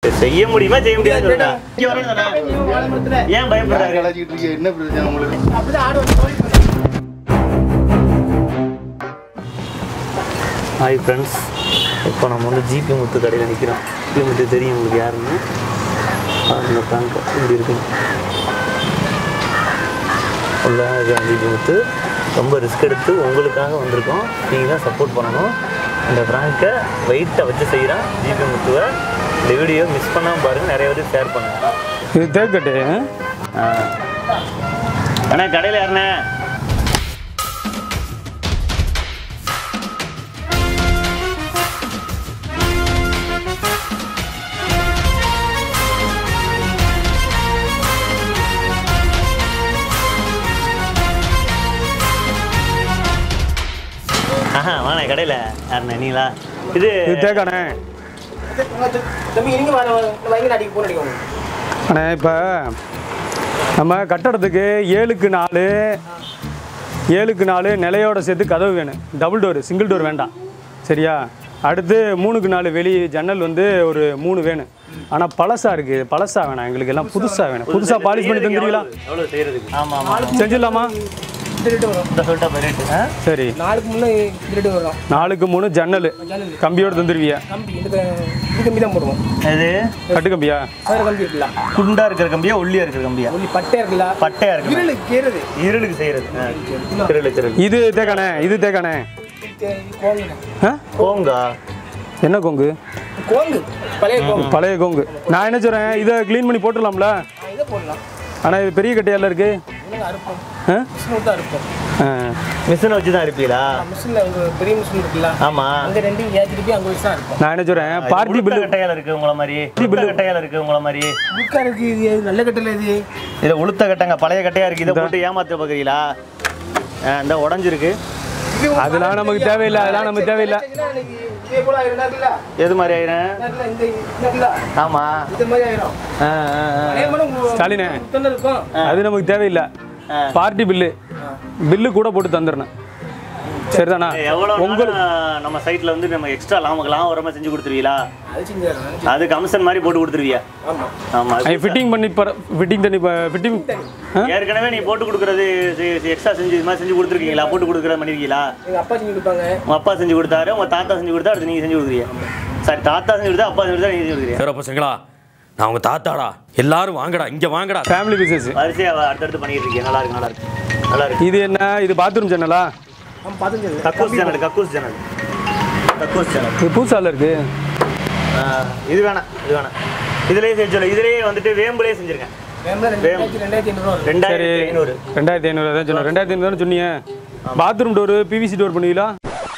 செய்ய முடியுமா செய்ய முடியாது சொல்லுங்க இங்க வரணும் தானே? ஏன் பயப்படுறாரு கலாச்சிக்கிட்டு இருக்கீங்க என்ன பிரச்சனை உங்களுக்கு ஹாய் ஃப்ரெண்ட்ஸ் இப்போ நம்ம வந்து ஜிபி முத்து கடையில் நிற்கிறோம் ஜிபி முத்து தெரியும் உங்களுக்கு யாருன்னு அந்த பேங்க் இப்படி இருக்கு உள்ள ஜிபி முத்து ரொம்ப ரிஸ்க் எடுத்து உங்களுக்காக வந்திருக்கோம் நீங்கள் தான் சப்போர்ட் பண்ணணும் இந்த ப்ராங்கை வெயிட்டை வச்சு செய்கிறான் ஜிபி முத்துவை இந்த வீடியோ மிஸ் பண்ணாமல் பாருங்கள் நிறைய பேர் ஷேர் பண்ணுங்க இது தேக்கட்டு ஆ அண்ணா கடையில் யாருண்ணே ஆஹா வாண்ணே கடையில் யாருண்ணே நீங்களா இது இது தேக்கானே தம்பி நீங்க வர வைங்க அடிக்க போன் அடிக்க அண்ணே இப்போ நம்ம கட்டடத்துக்கு ஏழுக்கு நாலு ஏழுக்கு நாலு நிலையோட சேர்த்து கதவு வேணும் டபுள் டோர் சிங்கிள் டோர் வேண்டாம் சரியா அடுத்து மூணுக்கு நாலு வெளி ஜன்னல் வந்து ஒரு மூணு வேணும் ஆனால் பழசா இருக்குது பழசா வேணாம் எங்களுக்கு எல்லாம் புதுசாக வேணும் புதுசாக பாலிஷ் பண்ணி தந்துடுவீங்களா எவ்வளோ செய்கிறதுக்கு ஆமாம் ஆமாம் செஞ்சிடலாமா இந்த ரேட்டு வரும் இந்த சொல்லிட்டா போய் ரேட்டு ஆ சரி நாளுக்கு முன்னே இந்த ரேட்டு வரும் நாலுக்கு மூணு ஜன்னல் ஜன்னல் கம்பியோட தந்துடுவியா கம்பி இந்த க- இது கம்பி தான் போடுவோம் இது கட்டு கம்பியா வேறு கம்பி இருக்குல்ல குண்டா இருக்கிற கம்பியா ஒல்லியா இருக்கிற கம்பியா ஒல்லி பட்டை இருக்குல்ல பட்டையா இருக்கு இருளுக்கு கேறுது இருளுக்கு செய்யறது திருளு திருளு இது தேக்கானே இது தேக்கானே இது கோங்கு ஆ போங்கா என்ன கொங்கு கோங்கு பழைய கோங்கு பழைய கொங்கு நான் என்ன சொல்கிறேன் இதை க்ளீன் பண்ணி போட்டுடலாம்ல ஆ, இதை போடலாம் ஆனால் இது பெரிய கட்டையால இருக்கு இல்லைங்க அறுப்போம் ஆ? மிஷின் தான் அறுப்போம் ஆ. மிஷினை வச்சு தான் இருப்பீங்களா மிஷினில் உங்க பெரிய மிஷின் இருக்குல்ல ஆமா அங்கே ரெண்டையும் ஏற்றிட்டு போய் அங்கே வச்சு தான் இருப்போம் நான் என்ன சொல்கிறேன் பார்ட்டி உளுத்த பில்லு கட்டையால இருக்கு உங்கள மாதிரி உளுத்த கட்டையால இருக்கு உங்கள மாதிரி புக்கா இருக்கு இது எது நல்ல கட்டில் இது இதை உளுத்த கட்டைங்க பழைய கட்டையா இருக்கு இதை போட்டு ஏமாத்த பாக்குறீங்களா ஆ, இந்த உடஞ்சிருக்கு இது ஒரு அதெல்லாம் நமக்கு தேவையில்லை அதெல்லாம் நமக்கு தேவையில்லை ஆச்சுன்னா எனக்கு இதே போல ஆயிரம் இருக்குல்ல எது மாதிரி ஆயிரும் இந்த இந்த இருக்குல்ல ஆமா இந்த மாதிரி ஆயிரும் ஆ, ஆ, ஆ. அதே மாதிரி உங்க- ஸ்டாலினே. உத்தரவு இருக்கும் அது நமக்கு தேவையில்லை ஆ. பார்ட்டி பில்லு பில்லு கூட போட்டு தந்துடுறேன் சரிதானா எவ்வளவு உங்கள் நாள் நம்ம சைட்ல வந்து நம்ம எக்ஸ்ட்ரா லாபம் லாபம் செஞ்சு கொடுத்துருவீங்களா அது செஞ்சிடறேன் அது கமிஷன் மாதிரி போட்டு கொடுத்துருவியா ஆமா ஆமா அது ஃபிட்டிங் பண்ணி ஃபிட்டிங் தண்ணி ஃபிட்டிங் ஏற்கனவே நீ போட்டு கொடுக்கறது எக்ஸ்ட்ரா செஞ்சு இது மாதிரி செஞ்சு கொடுத்துருக்கீங்களா போட்டு கொடுக்குறது பண்ணிருக்கீங்களா எங்க அப்பா செஞ்சு கொடுப்பாங்க உங்க அப்பா செஞ்சு கொடுத்தாரு உங்க தாத்தா செஞ்சு கொடுத்தா அடுத்து நீங்க செஞ்சு கொடுக்குறீங்க சரி தாத்தா செஞ்சு கொடுத்தா அப்பா செஞ்சு கொடுத்தா நீங்க செஞ்சு கொடுக்குறீங்க வேற பசங்களா நான் உங்க தாத்தாடா எல்லாரும் வாங்கடா இங்க வாங்கடா ஃபேமிலி பிஸ்னஸ் வரிசையா அடுத்தடுத்து பண்ணிட்டு இருக்கீங்க நல்லா இருக்கு நல்லா இருக்கு நல்லா இருக்கு இது என்ன இது பாத்ரூம் ஜன்னலா ஆமா பார்த்துட்டு கக்கூஸ் சேனல் கக்கூஸ் சேனல் கக்கூஸ் சேனல் இது பூசால இருக்கு இது வேணாம் இது வேணாம் இதுலயே செஞ்சு சொல்லு இதுலயே வந்துட்டு வேம்புலயே செஞ்சிருக்கேன் ரெண்டாயிரத்தி ரெண்டாயிரத்தி ஐநூறுவா வரும் ரெண்டாயிரத்தி சரி ஐநூறு ரெண்டாயிரத்தி ஐநூறு தான் சொன்னேன் ரெண்டாயிரத்தி ஐநூறு தானே சொன்னீங்க பாத்ரூம் டோரு பிவிசி டோர் பண்ணுவீங்களா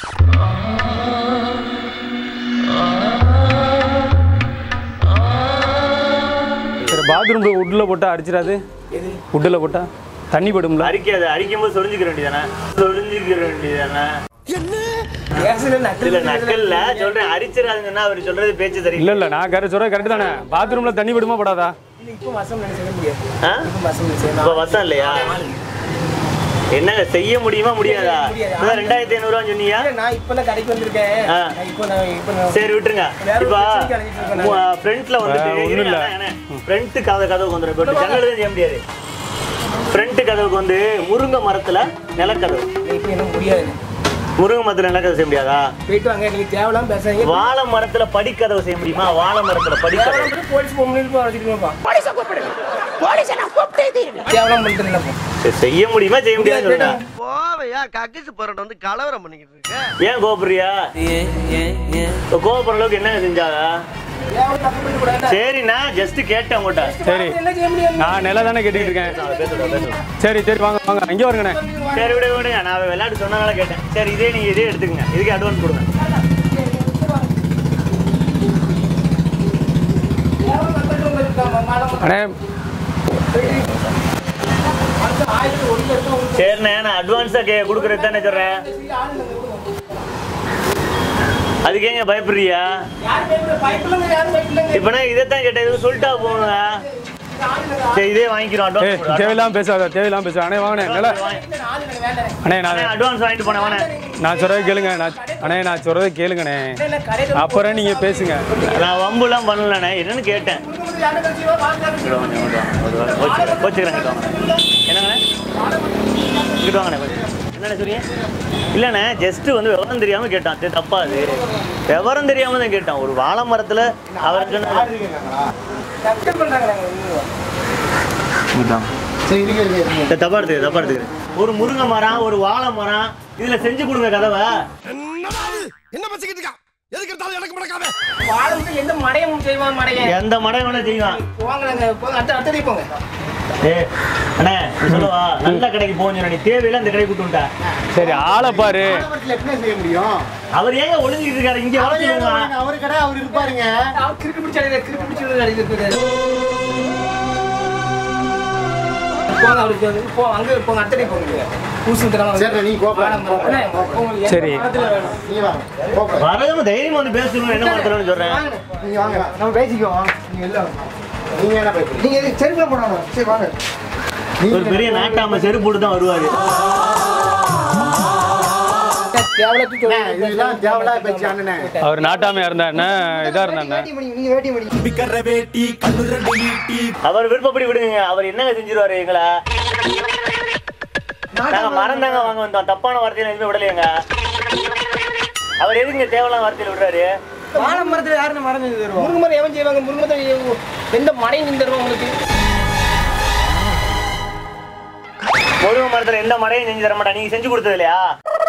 சரி பாத்ரூம் டோர் உட்டில் போட்டால் அடிச்சிடாது எது உட்டில் போட்டால் தண்ணி படும்ல அரிக்காது அரிக்கும் போது சொரிஞ்சுக்கிற வேண்டியதானே சொரிஞ்சுக்கிற வேண்டியதானே கேஸ்ல நக்கல் இல்ல நக்கல்ல சொல்றேன் அரிச்சிடாதுன்னா அவர் சொல்றது பேச்சு இல்லை தெரியும் இல்லை நான் கரெக்ட் சொல்கிறேன் கரெக்ட் தானே பாத்ரூமில் தண்ணி படுமா படாதா இல்ல இப்போ வசம் நினைச்ச முடியாது ஆ? இப்போ வசம் நினைச்சேன் இப்ப வசம் இல்லையா என்னங்க செய்ய முடியுமா முடியாதா முடியாது. இப்பதான் ரெண்டாயிரத்தி ஐநூறுவா சொன்னீங்க நான் இப்போ தான் கடைக்கு வந்திருக்கேன் ஆ. நான் இப்போ நான் இப்போ நான் சரி விட்டுருங்க வேற ஒரு இப்ப பிரச்சனைக்கு அலைஞ்சிட்டு இருக்கேன் நான். ஃப்ரண்ட்ல வந்துட்டு ஆ, ஒண்ணும் இல்ல. ஃப்ரண்ட் கதை கதவுக்கு வந்துடும் இப்போ ஜன்னல் செய்ய முடியாது ஃப்ரண்ட் கதவுக்கு வந்து முருங்கை மரத்துல நிலக்கதவு இப்போ என்ன முடியாது முருங்கை மரத்துல நிலக்கதவு செய்ய முடியாதா போயிட்டு வாங்க நீங்க தேவலாம் பேசாதீங்க வாழை மரத்துல படிக்கதவு செய்ய முடியுமா வாழை மரத்துல படிக்கதவு தேவலாம் பண்ணி போலீஸ் போக முடியும் வச்சுக்கோப்பா போலீஸை கூப்பிடு போலீஸை நான் கூப்பிட்டு தேவலாம் பண்ணிட்டு நினைப்போம் சரி, செய்ய முடியுமா செய்ய முடியாது சொல்லுங்க போவையா கக்கிசு போறட்ட வந்து கலவரம் பண்ணிக்கிட்டு இருக்க ஏன் கோபுரியா இப்ப கோபுற அளவுக்கு என்னங்க செஞ்சாங்க தேவலாம் தப்பு பண்ணிட்டு கூடாது சரிண்ணா ஜஸ்ட் கேட்டேன் உங்கள்கிட்ட சரி என்ன செய்ய முடியாது நான் நில தானே கேட்டுக்கிட்டு இருக்கேன் பேசுறேன் பேசுறேன் சரி சரி வாங்க வாங்க இங்கே வருங்கண்ணே சரி விடுங்க விடுங்க நான் விளையாட்டு சொன்னனால கேட்டேன் சரி இதே நீங்க இதே எடுத்துக்கங்க இதுக்கு அட்வான்ஸ் கொடுங்க தேவலாம் கட்டட்டும் இருக்காம மாலம் அண்ணே அந்த ஆயிரத்தி ஒரு லட்சம் ஒரு சரிண்ணே நான் அட்வான்ஸா கே கொடுக்குறது தானே சொல்றேன் அதுக்கு ஏங்க பயப்படுறியா யார் பயப்பட பயப்படலங்க யாரும் பயப்படலங்க இப்ப நான் இதைத்தான் கேட்டேன் இது சொல்லிட்டா போங்க சரி இதே வாங்கிக்கிறோம் ஏய் அட்வான்ஸ் தேவையில்லாம பேசாத தேவையில்லாம பேசாத அண்ணே வாங்கண்ணே நல்லா அண்ணே நான் அட்வான்ஸ் வாங்கிட்டு போனேன் வாண்ணே. நான் சொல்றதை கேளுங்க நான் அண்ணே நான் சொல்றதை கேளுங்கண்ணே அப்புறம் நீங்க பேசுங்க நான் வம்புலாம் பண்ணலண்ணே என்னன்னு கேட்டேன் இங்கிட்டு வாங்க, இங்கிட்டு வாங்க. ஒரு வேளை கோச்சுக்கிறேன், கோச்சுக்கிறேன், இங்கிட்டு வாங்க. என்னங்கண்ணே இங்கிட்டு வாங்கண்ணே கொஞ்சம். என்னண்ணே சொல்றீங்க இல்லைண்ணே ஜஸ்ட் வந்து விவரம் தெரியாம கேட்டான் சரி, தப்பா அது விவரம் தெரியாம தான் கேட்டான் ஒரு வாழை மரத்துல அவர் சொன்ன சரி இருங்க இருங்க இருங்க சரி, தப்பா எடுத்துக்கிறேன் தப்பா எடுத்துக்கிறேன் ஒரு முருங்கை மரம் ஒரு வாழை மரம் இதுல செஞ்சு கொடுங்க கதவை என்ன பசிக்கிட்டு இருக்கா எதுக்கு எடுத்தாலும் எனக்கு முடக்காம வாழை வந்து எந்த மடையும் செய்வான் மடைய எந்த மடம் வேணா செய்வான் போங்க போங்க அடுத்த அடுத்தடி போங்க ஏ அண்ணே நீ சொல்லவா நல்ல கடைக்கு போகணும் நீ தேவையில்ல அந்த கடைக்கு கூட்டு வந்துட்ட சரி ஆளை பாரு ஆலமரத்துல எப்படி செய்ய முடியும் அவர் ஏங்க ஒளிஞ்சிட்டு இருக்காரு இங்க அவர் ஏன் வளர்த்துருவாங்க வராங்க? அவரு கடை அவர் இருப்பாருங்க அவன் கிறுக்கு பிடிச்ச அடியில கிறுக்கு பிடிச்ச அடியில இருக்குது போங்க அவருக்கு வந்து போங்க அங்க போங்க அடுத்தடி போங்க பூசு தரமா சரி நீ கோபம் சரி. நீ வாங்க கோபம் வரதும் தைரியமா வந்து பேசணும் என்ன மாத்தணும்னு சொல்றேன் நீங்க வாங்க நம்ம பேசிக்குவோம் நீங்க எல்லாம் நீங்க என்ன பேசுறீங்க நீங்க எது செருப்புல போடணும் சரி வாங்க ஒரு பெரிய நாட்டாம செருப்பு போட்டு தான் வருவாரு இதெல்லாம் தேவையில்லாத பேச்சு அண்ணனே அவர் நாட்டாமையா இருந்தா என்ன இதா இருந்தா என்ன நீங்க வேட்டி மணி அவர் விருப்பப்படி விடுங்க அவர் என்னங்க செஞ்சிருவாரு எங்களை நாங்க மரம் தாங்க வாங்க வந்தோம் தப்பான வார்த்தையில எதுவுமே விடலையங்க அவர் எதுங்க தேவையான வார்த்தையில விடுறாரு வாழை மரத்துல யாருன்னு மரம் செஞ்சு தருவோம் முருங்கை மரம் எவன் செய்வாங்க முருங்கை மரத்துல எந்த மடையும் செஞ்சு தருவோம் உங்களுக்கு முருங்கை மரத்துல எந்த மரையும் செஞ்சு தர மாட்டா நீங்க செஞ்சு கொடுத்தது இல்லையா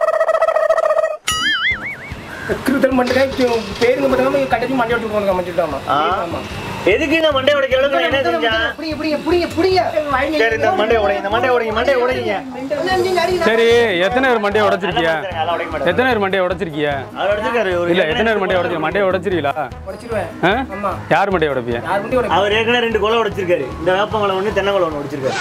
கிருத்தல் மட்டும் பேருங்க மட்டும் கட்டச்சி மண்டை விட்டு போனுங்க அமைச்சிட்டாமா ஆ? எதுக்குங்க மண்டை உடைக்க அளவுக்கு நான் என்ன செஞ்சேன் புடிங்க புடிங்க புடிங்க புடிங்க சரி இந்த மண்டை உடைங்க இந்த மண்டை உடைங்க மண்டை உடைங்க சரி எத்தனை பேர் மண்டையை உடைச்சிருக்கிய அதெல்லாம் உடைக்க மாட்டேன் எத்தனை பேர் மண்டையை உடைச்சிருக்கிய அவர் உடைச்சிருக்காரு ஒரு இல்ல எத்தனை பேர் மண்டையை உடைச்சி மண்டையை உடைச்சிருக்கீங்களா உடைச்சிருவேன் ஆ? ஆமா. யார் மண்டையை உடைப்பிய யார் மட்டும் உடைக்க அவர் ஏற்கனவே ரெண்டு கொலை உடைச்சிருக்காரு இந்த வேப்பங்குளம் ஒண்ணு தென்னங்குளம் ஒண்ணு உடைச்சிருக்காரு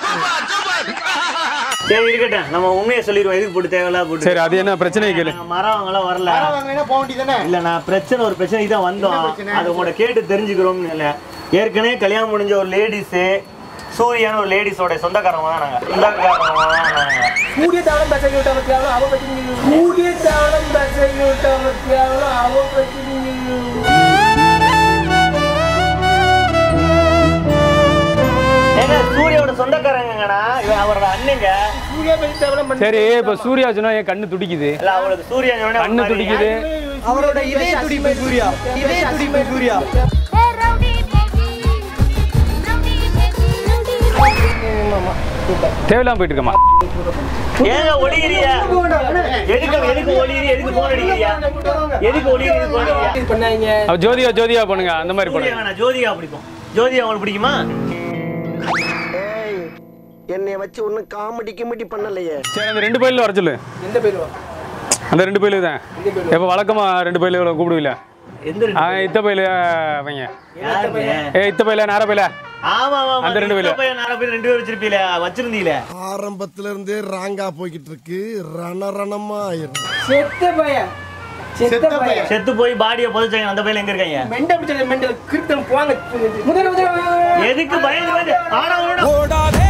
சரி இருக்கட்டும் நம்ம உண்மையை சொல்லிடுவோம் எதுக்கு போட்டு தேவையில்லாத போட்டு சரி அது என்ன பிரச்சனை கேளு நாங்க மரம் அவங்களாம் வரல வாங்கினா போக வேண்டியதானே இல்ல நான் பிரச்சனை ஒரு பிரச்சனைக்கு தான் வந்தோம் என்ன பிரச்சனை? அது உங்கள்ட்ட கேட்டு தெரிஞ்சுக்கிறோம்னு இல்லை ஏற்கனவே கல்யாணம் முடிஞ்ச ஒரு லேடிஸு சூர்யான்னு ஒரு லேடிஸோட சொந்தக்காரங்க தான் நாங்க சொந்தக்காரங்க தான் நாங்க கூடிய தாவளம் பசை விட்ட பத்தியாலும் அவ பத்தி நீங்க கூடிய தாவளம் பசை விட்ட பத்தியாலும் அவ பத்தி நீங்க ஏங்க சூர்யாவோட சொந்தக்காரங்கண்ணா இவன் அவரோட அண்ணங்க சூர்யா பத்தி தாவளம் பண்ணி சரி இப்ப சூர்யா சொன்னா என் கண்ணு துடிக்குது இல்ல அவளுக்கு சூர்யா சொன்ன உடனே கண்ணு ஒரு மாதிரி- துடிக்குது அவரோட இதே துடிப்பு சூர்யா இதே துடிப்பு Surya Hey, rowdy baby, rowdy baby, rowdy baby. தேவையில்லாம போயிட்டு இருக்கமா ஏங்க ஒளிகிறிய எதுக்கு எதுக்கு ஒளிகிறிய எதுக்கு போன் அடிக்கிறியா எதுக்கு ஒளிகிறிய போன் அடிக்கிறியா பண்ணாங்க அவ ஜோதியா ஜோதியா பண்ணுங்க அந்த மாதிரி சூர்யா பண்ணுங்க வேணாம் ஜோதிகா பிடிக்கும் ஜோதிகா உங்களுக்கு பிடிக்குமா என்னைய வச்சு ஒன்னும் காமெடி கிமெடி பண்ணலையே சரி அந்த ரெண்டு பயில வர சொல்லு எந்த பேருவா அந்த ரெண்டு பயிலு தான் எப்போ வழக்கமா ரெண்டு பயில கூப்பிடுவீல எந்த ரெண்டு ஆ இத்த பயில அவங்க யாருங்க? ஏ இத்த பயில நேர பயில ஆமா ஆமா அந்த ரெண்டு பேர்ல. இந்த பையன் நாலு பேர் ரெண்டு பேர் வச்சிருப்பீல வச்சிருந்தீல ஆரம்பத்துல இருந்தே ராங்கா போய்கிட்டு இருக்கு ரணரணமா ஆயிரும் செத்த பையன் செத்த பையன் செத்து போய் பாடியை புதைச்சாங்க அந்த பையன் எங்க இருக்காங்க மெண்ட பிடிச்ச மெண்ட கிருத்தம் போங்க முதல்ல முதல்ல எதுக்கு பயந்து பயந்து ஆனா ஓடாதே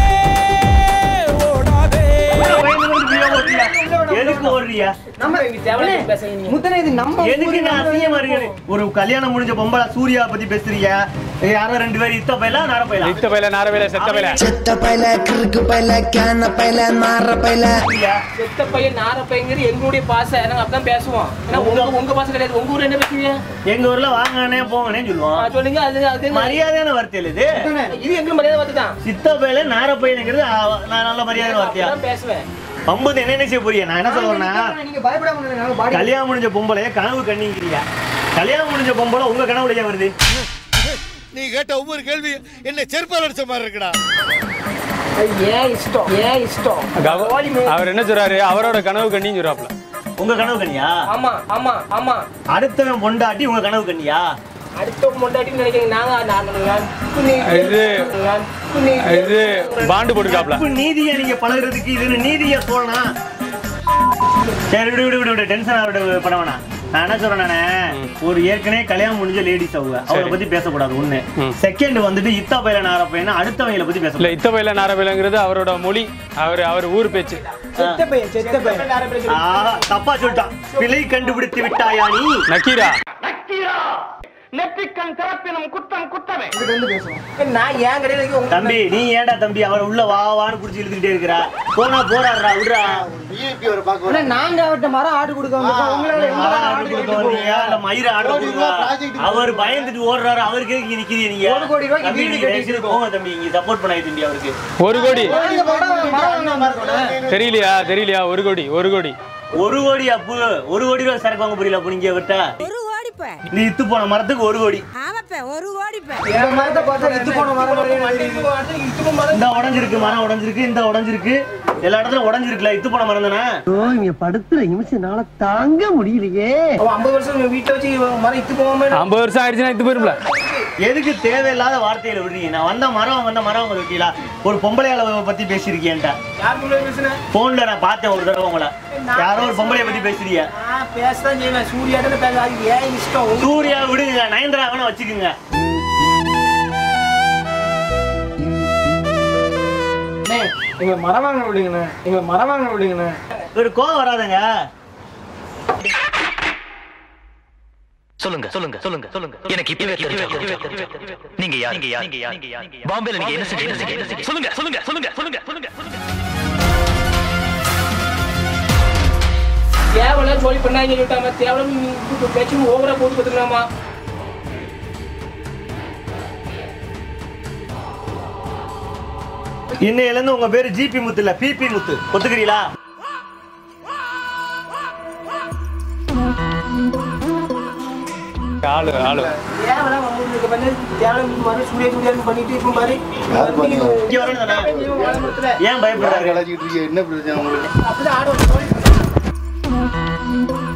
பயந்து பயந்து பிரியா ஓடுறியா? எதுக்கு ஓடுறியா நம்ம இங்க தேவலை பேசுறீங்க நீங்க முதல்ல இது நம்ம எதுக்கு நான் அசிங்கமா இருக்கு ஒரு கல்யாணம் முடிஞ்ச பொம்பளை சூர்யா பத்தி பேசுறீங்க யாரோ ரெண்டு பேரும் இத்த பையலா நார பையலா இத்த பயில நேர பயில செத்த பயில செத்த பையல கிறுக்கு பையல கேன பையல நார பையல செத்த பையன் நார பையங்கிறது எங்களுடைய பாசை நாங்க அப்படிதான் பேசுவோம் ஏன்னா உங்க உங்க பாசை கிடையாது உங்க ஊர்ல என்ன பேசுவீங்க எங்க ஊர்ல வாங்கனே போங்கனே சொல்லுவோம் ஆ, சொல்லுங்க அது அது மரியாதையான வார்த்தையில் இது இது எங்களுக்கு மரியாதை பார்த்து தான் சித்த பையல நார பையனுங்கிறது ஆ, நான் நல்ல மரியாதை வார்த்தையா நான் பேசுவேன் பம்பது என்ன என்ன செய்ய போறிய நான் என்ன சொல்றேன்னா நீங்க பயப்படாம கல்யாணம் முடிஞ்ச பொம்பளைய கனவு கண்ணிங்கிறியா கல்யாணம் முடிஞ்ச பொம்பளை உங்க கனவுலையா வருது நீ கேட்ட ஒவ்வொரு கேள்வி என்ன செருப்பால் அடிச்ச மாதிரி இருக்குடா அது ஏன் இஷ்டம் ஏன் இஷ்டம் அவ- அவர் என்ன சொல்றாரு அவரோட கனவு கண்ணின்னு சொல்றாப்ல உங்க கனவு கண்ணியா ஆமா ஆமா ஆமா அடுத்தவன் பொண்டாட்டி உங்க கனவு கண்ணியா அடுத்த முண்டாட்டின்னு நினைக்கிறீங்க நாங்க நான் புனி இது புனி இது பாண்டு போட்டுருக்காப்ல இப்ப நீதியா நீங்க பழகுறதுக்கு இது என்ன நீதியா சொல்லணும் சரி விடு விடு விடு விடு டென்ஷன் ஆகிட்டு பண்ண வேணாம் நான் என்ன சொல்றேன் ஒரு ஏற்கனவே கல்யாணம் முடிஞ்ச லேடிஸ் அவங்க அவங்கள பத்தி பேசக்கூடாது ஒண்ணு செகண்ட் வந்துட்டு இத்தா பையில நார பையனா அடுத்தவங்கள பத்தி இல்ல பேசக்கூடாது இத்த பையில நார பையிலங்கிறது அவரோட மொழி அவர் அவர் ஊர் பேச்சு செத்த பையன் செத்த பையன் ஆ, தப்பா சொல்லிட்டான் பிழை கண்டுபிடித்து விட்டாயா நீ நக்கீரா இங்கிட்ட இருந்து பேசுவோம் நான் என் கடையில் வைக்க உங்க தம்பி நீ ஏன்டா தம்பி அவர் உள்ள வா வான்னு புடிச்சு இழுத்துக்கிட்டே இருக்கிறா போனா போறாடுறா விடுறா விஐபி வர பார்க்க ஆனா நாங்க அவர்கிட்ட மரம் ஆர்டர் கொடுக்க வந்திருக்கோம் உங்களால எங்க மரம் மரம் ஆர்டர் ஆர்டர் கொடுக்க வந்தீங்க, இல்ல மயிரை ஆர்டர் கோடி ரூபா கொடுக்க project அவர் பயந்துட்டு ஓடுறாரு அவருக்கு எதுக்கு நிக்கிறீங்க நீங்க ஒரு கோடி ரூபாய்க்கு தம்பி, வீடு நீங்க கட்டி தயவு செய்து போங்க தம்பி இங்க சப்போர்ட் பண்ணாது தம்பி அவருக்கு ஒரு கோடி நீங்க மரம் மரம் வாங்க தெரியலையா தெரியலையா ஒரு கோடி ஒரு கோடி ஒரு கோடி அப்பு ஒரு கோடி ரூபா சரக்கு வாங்க புரியல அப்ப நீங்க விட்ட ஒரு ஓடிப்ப நீ இத்து போன மரத்துக்கு ஒரு கோடி ஆமாப்ப ஒரு ஓடிப்ப இந்த மரத்தை பார்த்தா இத்து போன மரம் மாதிரி இத்துக்கும் மரம் இந்த உடஞ்சிருக்கு மரம் உடஞ்சிருக்கு இந்த உடஞ்சிருக்கு எல்லா இடத்துலயும் உடஞ்சிருக்குல இத்து போன மரம் தானே இங்க படுத்துற நிமிஷம்னால தாங்க முடியலையே அவன் ஐம்பது வருஷம் வீட்டை வச்சு மரம் இத்து போகாம ஐம்பது வருஷம் ஆயிடுச்சுன்னா இது போயிரும்ல எதுக்கு தேவையில்லாத வார்த்தையில விடுறீங்க நான் வந்த மரம் வந்த மரம் உங்க விட்டீங்களா ஒரு பொம்பளையால பத்தி பேசியிருக்கேன்ட்ட யார் முன்னாடி பேசுனேன் போன்ல நான் பார்த்தேன் ஒரு தடவை உங்களை யாரோ ஒரு பொம்பளைய பத்தி பேசுறீங்க நான் பேசதான் செய்வேன் சூர்யாட்ட பேச அது ஏன் இஷ்டம் உங்க- சூர்யா விடுங்க நயன்தரா வேணா வச்சுக்குங்க அண்ணே, எங்களை மரம் வாங்க விடுங்கண்ணே எங்களை மரம் வாங்க விடுங்கண்ணே ஒரு கோவம் வராதுங்க சொல்லுங்க சொல்லுங்க சொல்லுங்க சொல்லுங்க எனக்கு இப்பவே தெரியும் நீங்க யார் நீங்க யார் நீங்க யார் நீங்க யார் பாம்பேல நீங்க என்ன செஞ்சீங்க என்ன செஞ்சீங்க? சொல்லுங்க சொல்லுங்க சொல்லுங்க சொல்லுங்க சொல்லுங்க சொல்லுங்க தேவையில்ல சொல்லி பண்ணாங்க சொல்லிட்டாங்க தேவையில்ல நீ பேச்சு ஓவரா போட்டு பார்த்துக்கலாமா இன்னையில இருந்து உங்க பேரு ஜிபி முத்து இல்ல பிபி முத்து ஒத்துக்கிறீங்களா ஆளு ஆளு தேவையில்ல உங்களுக்கு பண்ணி தேவையில்ல மாதிரி சூர்யா சூர்யா பண்ணிட்டு இப்போ மாதிரி இங்க வரணும் தானே? வளமுறுத்தல. ஏன் பயப்படுறாரு என்ன பிரச்சனை உங்களுக்கு அப்படிதான் ஆடுவோம்